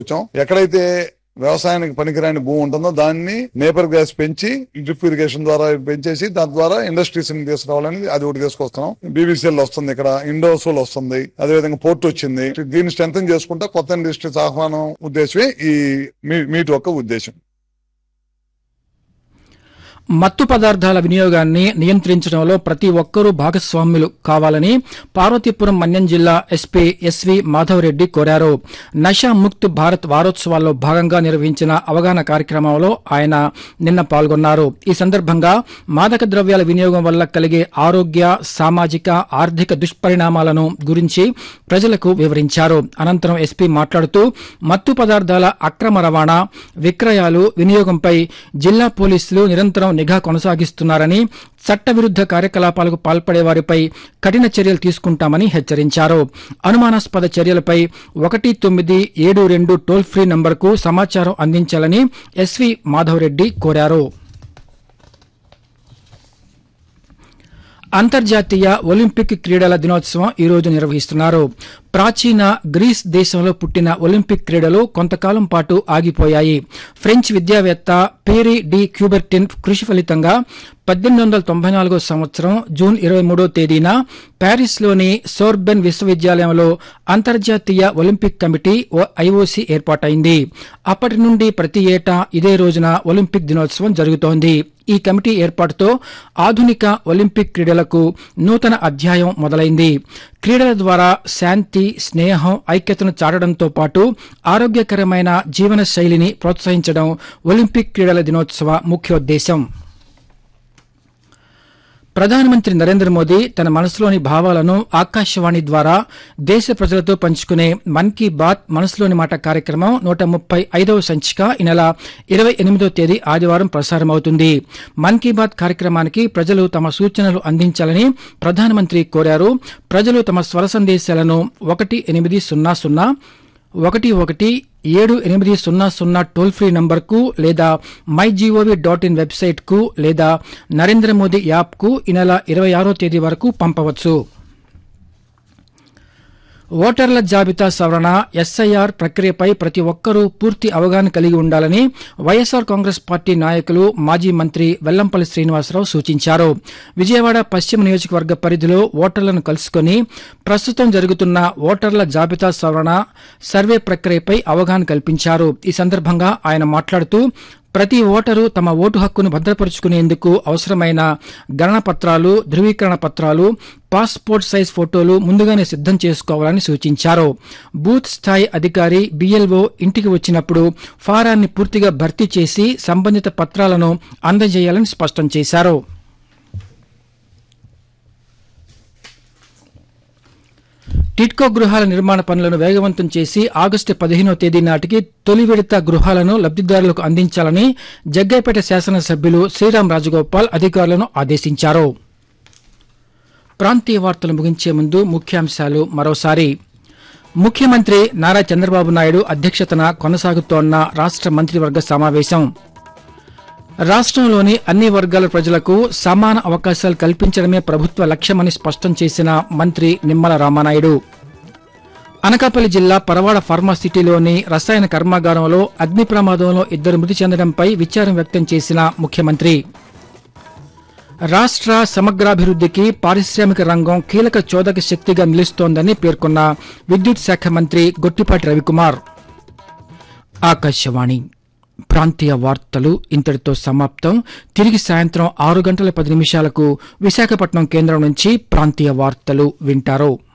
వచ్చాం ఎక్కడైతే వ్యవసాయానికి పనికిరాని భూమి ఉంటుందో దాన్ని నేపర్ గ్యాస్ పెంచి డ్రిప్ ఇరిగేషన్ ద్వారా పెంచేసి దాని ద్వారా ఇండస్ట్రీస్ ని తీసుకురావాలని అది ఒకటి తీసుకొస్తున్నాం బీబీసీఎల్ వస్తుంది ఇక్కడ ఇండోసోల్ వస్తుంది అదేవిధంగా పోర్ట్ వచ్చింది దీన్ని స్ట్రెంగ్ చేసుకుంటా కొత్త ఇండస్ట్రీస్ ఆహ్వానం ఉద్దేశమే ఈ మీ- మీట్ యొక్క ఉద్దేశం మత్తు పదార్థాల వినియోగాన్ని నియంత్రించడంలో ప్రతి ఒక్కరూ భాగస్వాములు కావాలని పార్వతీపురం మన్యం జిల్లా ఎస్పీ ఎస్వి మాధవరెడ్డి కోరారు నషా ముక్త్ భారత్ వారోత్సవాల్లో భాగంగా నిర్వహించిన అవగాహన కార్యక్రమంలో ఆయన నిన్న పాల్గొన్నారు ఈ సందర్భంగా మాదక ద్రవ్యాల వినియోగం వల్ల కలిగే ఆరోగ్య సామాజిక ఆర్థిక దుష్పరిణామాలను గురించి ప్రజలకు వివరించారు అనంతరం ఎస్పీ మాట్లాడుతూ మత్తు పదార్థాల అక్రమ రవాణా విక్రయాలు వినియోగంపై జిల్లా పోలీసులు నిరంతరం నిఘా కొనసాగిస్తున్నారని చట్టవిరుద్ధ కార్యకలాపాలకు పాల్పడే వారిపై కఠిన చర్యలు తీసుకుంటామని హెచ్చరించారు అనుమానాస్పద చర్యలపై ఒకటి తొమ్మిది ఏడు రెండు టోల్ ఫ్రీ నంబర్కు సమాచారం అందించాలని ఎస్వి మాధవరెడ్డి కోరారు అంతర్జాతీయ ఒలింపిక్ క్రీడల దినోత్సవం ఈ రోజు నిర్వహిస్తున్నారు ప్రాచీన గ్రీస్ దేశంలో పుట్టిన ఒలింపిక్ క్రీడలు కొంతకాలం పాటు ఆగిపోయాయి ఫ్రెంచ్ విద్యావేత్త పేరీ డి క్యూబెర్టిన్ కృషి ఫలితంగా పద్దెనిమిది వందల తొంభై నాలుగో సంవత్సరం జూన్ ఇరవై మూడో తేదీన ప్యారిస్లోని సోర్బెన్ విశ్వవిద్యాలయంలో అంతర్జాతీయ ఒలింపిక్ కమిటీ ఐఓసీ ఏర్పాటైంది అప్పటి నుండి ప్రతి ఏటా ఇదే రోజున ఒలింపిక్ దినోత్సవం జరుగుతోంది ఈ కమిటీ ఏర్పాటుతో ఆధునిక ఒలింపిక్ క్రీడలకు నూతన అధ్యాయం మొదలైంది క్రీడల ద్వారా శాంతి స్నేహం ఐక్యతను చాటడంతో పాటు ఆరోగ్యకరమైన జీవన శైలిని ప్రోత్సహించడం ఒలింపిక్ క్రీడల దినోత్సవ ముఖ్యోద్దేశం ప్రధానమంత్రి నరేంద్ర మోదీ తన మనసులోని భావాలను ఆకాశవాణి ద్వారా దేశ ప్రజలతో పంచుకునే మన్ కీ బాత్ మనసులోని మాట కార్యక్రమం నూట ముప్పై ఐదవ సంచిక ఈ నెల ఇరవై ఎనిమిదో తేదీ ఆదివారం ప్రసారమవుతుంది మన్ కీ బాత్ కార్యక్రమానికి ప్రజలు తమ సూచనలు అందించాలని ప్రధానమంత్రి కోరారు ప్రజలు తమ స్వర సందేశాలను ఒకటి ఎనిమిది సున్నా సున్నా ఒకటి ఒకటి ఏడు ఎనిమిది సున్నా సున్నా టోల్ ఫ్రీ నంబర్కు లేదా మై జీఓవి డాట్ ఇన్ వెబ్సైట్కు లేదా నరేంద్ర మోదీ యాప్కు ఈ నెల ఇరవై ఆరో తేదీ వరకు పంపవచ్చు ఓటర్ల జాబితా సవరణ ఎస్ఐఆర్ ప్రక్రియపై ప్రతి ఒక్కరూ పూర్తి అవగాహన కలిగి ఉండాలని వైఎస్సార్ కాంగ్రెస్ పార్టీ నాయకులు మాజీ మంత్రి వెల్లంపల్లి శ్రీనివాసరావు సూచించారు విజయవాడ పశ్చిమ నియోజకవర్గ పరిధిలో ఓటర్లను కలుసుకుని ప్రస్తుతం జరుగుతున్న ఓటర్ల జాబితా సవరణ సర్వే ప్రక్రియపై అవగాహన కల్పించారు ఈ సందర్భంగా ఆయన మాట్లాడుతూ ప్రతి ఓటరు తమ ఓటు హక్కును భద్రపరుచుకునేందుకు అవసరమైన గణన పత్రాలు ధృవీకరణ పత్రాలు పాస్పోర్ట్ సైజ్ ఫోటోలు ముందుగానే సిద్దం చేసుకోవాలని సూచించారు బూత్ స్థాయి అధికారి బిఎల్ఓ ఇంటికి వచ్చినప్పుడు ఫారాన్ని పూర్తిగా భర్తీ చేసి సంబంధిత పత్రాలను అందజేయాలని స్పష్టం చేశారు టిడ్కో గృహాల నిర్మాణ పనులను వేగవంతం చేసి ఆగస్టు పదిహేనో తేదీ నాటికి తొలి విడత గృహాలను లబ్దిదారులకు అందించాలని జగ్గైపేట శాసనసభ్యులు శ్రీరామ్ రాజగోపాల్ అధికారులను ఆదేశించారు ప్రాంతీయ వార్తలు ముగించే ముందు ముఖ్యాంశాలు మరోసారి ముఖ్యమంత్రి నారా చంద్రబాబు నాయుడు అధ్యక్షతన కొనసాగుతోన్న రాష్ట మంత్రివర్గ సమావేశం రాష్ట్రంలోని అన్ని వర్గాల ప్రజలకు సమాన అవకాశాలు కల్పించడమే ప్రభుత్వ లక్ష్యమని స్పష్టం చేసిన మంత్రి నిమ్మల రామానాయుడు అనకాపల్లి జిల్లా పరవాడ ఫార్మాసిటీలోని రసాయన కర్మాగారంలో అగ్ని ప్రమాదంలో ఇద్దరు మృతి చెందడంపై విచారం వ్యక్తం చేసిన ముఖ్యమంత్రి రాష్ట్ర సమగ్రాభివృద్ధికి పారిశ్రామిక రంగం కీలక చోదక శక్తిగా నిలుస్తోందని పేర్కొన్న విద్యుత్ శాఖ మంత్రి గొట్టిపాటి రవికుమార్ ఆకాశవాణి ప్రాంతీయ వార్తలు ఇంతటితో సమాప్తం తిరిగి సాయంత్రం ఆరు గంటల పది నిమిషాలకు విశాఖపట్నం కేంద్రం నుంచి ప్రాంతీయ వార్తలు వింటారు